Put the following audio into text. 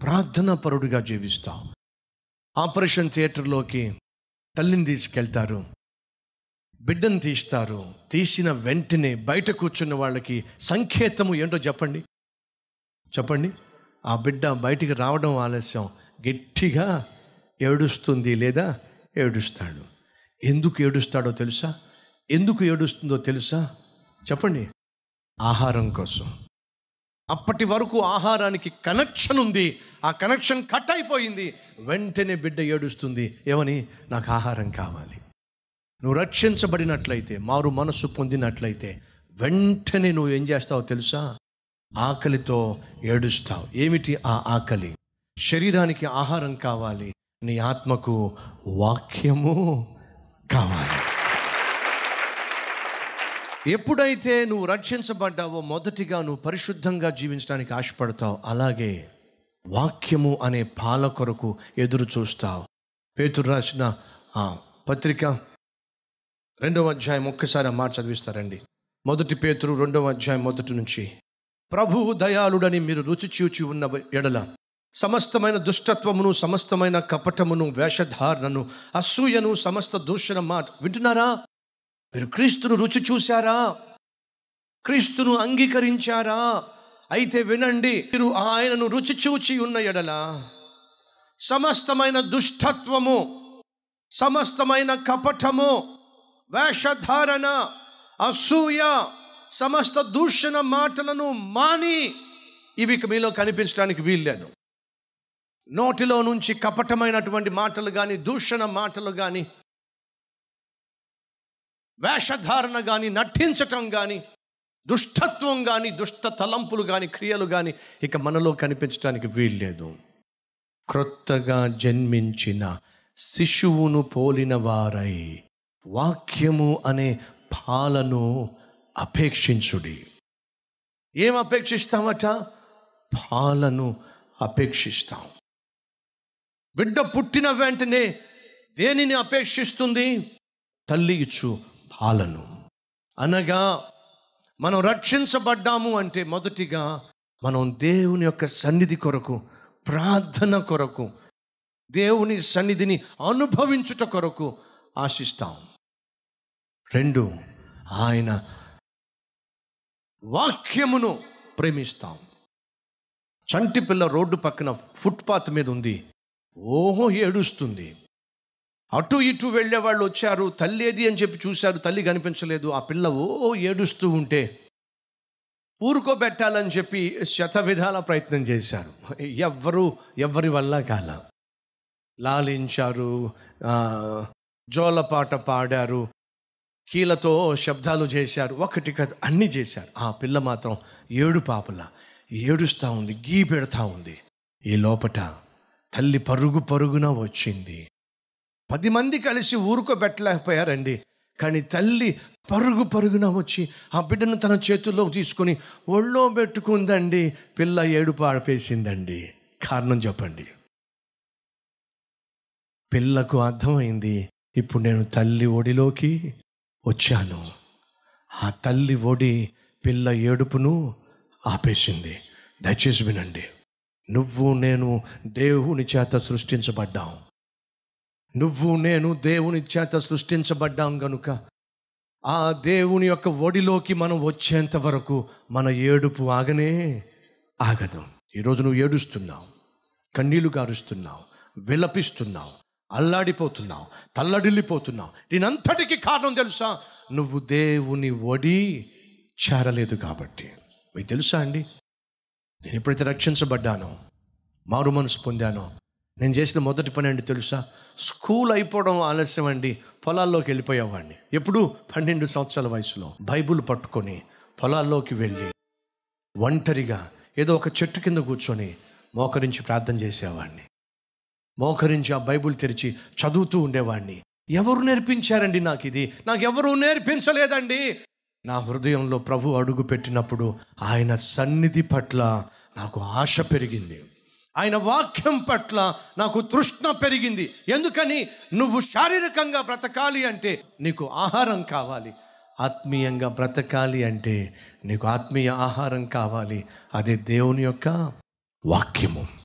ప్రార్థనా పరుడుగా జీవిస్తావు ఆపరేషన్ థియేటర్లోకి తల్లిని తీసుకెళ్తారు బిడ్డను తీస్తారు తీసిన వెంటనే బయట కూర్చున్న వాళ్ళకి సంకేతము ఏంటో చెప్పండి చెప్పండి ఆ బిడ్డ బయటికి రావడం ఆలస్యం గట్టిగా ఏడుస్తుంది లేదా ఏడుస్తాడు ఎందుకు ఏడుస్తాడో తెలుసా ఎందుకు ఏడుస్తుందో తెలుసా చెప్పండి ఆహారం కోసం అప్పటి వరకు ఆహారానికి కనెక్షన్ ఉంది ఆ కనెక్షన్ కట్ అయిపోయింది వెంటనే బిడ్డ ఏడుస్తుంది ఏమని నాకు ఆహారం కావాలి నువ్వు రక్షించబడినట్లయితే మారు మనస్సు పొందినట్లయితే వెంటనే నువ్వు ఏం చేస్తావో తెలుసా ఆకలితో ఏడుస్తావు ఏమిటి ఆ ఆకలి శరీరానికి ఆహారం కావాలి నీ ఆత్మకు వాక్యము కావాలి ఎప్పుడైతే నువ్వు రక్షించబడ్డావో మొదటిగా నువ్వు పరిశుద్ధంగా జీవించడానికి ఆశపడతావు అలాగే వాక్యము అనే పాల కొరకు ఎదురు చూస్తావు పేతురు రాసిన ఆ పత్రిక రెండవ అధ్యాయం ఒక్కసారి ఆ మాట చదివిస్తారండి మొదటి పేతురు రెండవ అధ్యాయం మొదటి నుంచి ప్రభువు దయాళుడని మీరు రుచి చూచి ఉన్న ఎడల సమస్తమైన దుష్టత్వమును సమస్తమైన కపటమును వేషధారణను అసూయను సమస్త దూషణ మాట వింటున్నారా మీరు క్రీస్తును రుచి చూశారా క్రీస్తును అంగీకరించారా అయితే వినండి మీరు ఆయనను రుచి చూచి ఉన్న ఎడల సమస్తమైన దుష్టత్వము సమస్తమైన కపటము వేషధారణ అసూయ సమస్త దూషణ మాటలను మాని ఇవి ఇక మీలో కనిపించడానికి వీల్లేదు నోటిలో నుంచి కపటమైనటువంటి మాటలు కానీ దూషణ మాటలు కానీ వేషధారణ కానీ నటించటం కానీ దుష్టత్వం కానీ దుష్ట తలంపులు కానీ క్రియలు కానీ ఇక మనలో కనిపించడానికి వీల్లేదు క్రొత్తగా జన్మించిన శిశువును పోలిన వారై వాక్యము అనే పాలను అపేక్షించుడి ఏం అపేక్షిస్తామట పాలను అపేక్షిస్తాం బిడ్డ పుట్టిన వెంటనే దేనిని అపేక్షిస్తుంది తల్లి ఇచ్చు పాలను అనగా మనం రక్షించబడ్డాము అంటే మొదటిగా మనం దేవుని యొక్క సన్నిధి కొరకు ప్రార్థన కొరకు దేవుని సన్నిధిని అనుభవించుట కొరకు ఆశిస్తాం రెండు ఆయన వాక్యమును ప్రేమిస్తాం చంటి పిల్ల రోడ్డు పక్కన ఫుట్పాత్ మీద ఉంది ఓహో ఏడుస్తుంది అటు ఇటు వెళ్ళే వాళ్ళు వచ్చారు తల్లి ఏది అని చెప్పి చూశారు తల్లి కనిపించలేదు ఆ పిల్ల ఓ ఏడుస్తూ ఉంటే ఊరుకోబెట్టాలని చెప్పి శత విధాల ప్రయత్నం చేశారు ఎవ్వరు ఎవ్వరి వల్ల కాల లాలించారు ఆ, జోలపాట పాడారు కీలతో శబ్దాలు చేశారు ఒకటి కాదు అన్నీ చేశారు ఆ పిల్ల మాత్రం ఏడు పాపల ఏడుస్తూ ఉంది గీ పెడతా ఉంది ఈ లోపట తల్లి పరుగు పరుగున వచ్చింది పది మంది కలిసి ఊరుకోబెట్టలేకపోయారండి కానీ తల్లి పరుగు పరుగున వచ్చి ఆ బిడ్డను తన చేతుల్లో తీసుకొని ఒళ్ళో పెట్టుకుందండి పిల్ల ఏడుపు ఆడిపేసిందండి కారణం చెప్పండి పిల్లకు అర్థమైంది ఇప్పుడు నేను తల్లి ఒడిలోకి వచ్చాను ఆ తల్లి ఒడి పిల్ల ఏడుపును ఆపేసింది దయచేసి వినండి నువ్వు నేను దేవుని చేత సృష్టించబడ్డాం నువ్వు నేను దేవుని చేత సృష్టించబడ్డాం గనుక ఆ దేవుని యొక్క ఒడిలోకి మనం వచ్చేంత వరకు మన ఏడుపు ఆగనే ఆగదు ఈరోజు నువ్వు ఏడుస్తున్నావు కన్నీళ్లు గారుస్తున్నావు విలపిస్తున్నావు అల్లాడిపోతున్నావు తల్లడిల్లిపోతున్నావు దీనంతటికి కారణం తెలుసా నువ్వు దేవుని ఒడి చేరలేదు కాబట్టి మీకు తెలుసా అండి నేను ఎప్పుడైతే రక్షించబడ్డానో మారు మనసు పొందానో నేను చేసిన మొదటి పని అండి తెలుసా స్కూల్ అయిపోవడం ఆలస్యం అండి పొలాల్లోకి వెళ్ళిపోయేవాడిని ఎప్పుడు పన్నెండు సంవత్సరాల వయసులో బైబుల్ పట్టుకొని పొలాల్లోకి వెళ్ళి ఒంటరిగా ఏదో ఒక చెట్టు కింద కూర్చొని మోకరించి ప్రార్థన చేసేవాడిని మోకరించి ఆ బైబుల్ తెరిచి చదువుతూ ఉండేవాడిని ఎవరు నేర్పించారండి నాకు ఇది నాకు ఎవరు నేర్పించలేదండి నా హృదయంలో ప్రభు అడుగు పెట్టినప్పుడు ఆయన సన్నిధి పట్ల నాకు ఆశ పెరిగింది ఆయన వాక్యం పట్ల నాకు తృష్ణ పెరిగింది ఎందుకని నువ్వు శారీరకంగా బ్రతకాలి అంటే నీకు ఆహారం కావాలి ఆత్మీయంగా బ్రతకాలి అంటే నీకు ఆత్మీయ ఆహారం కావాలి అదే దేవుని యొక్క వాక్యము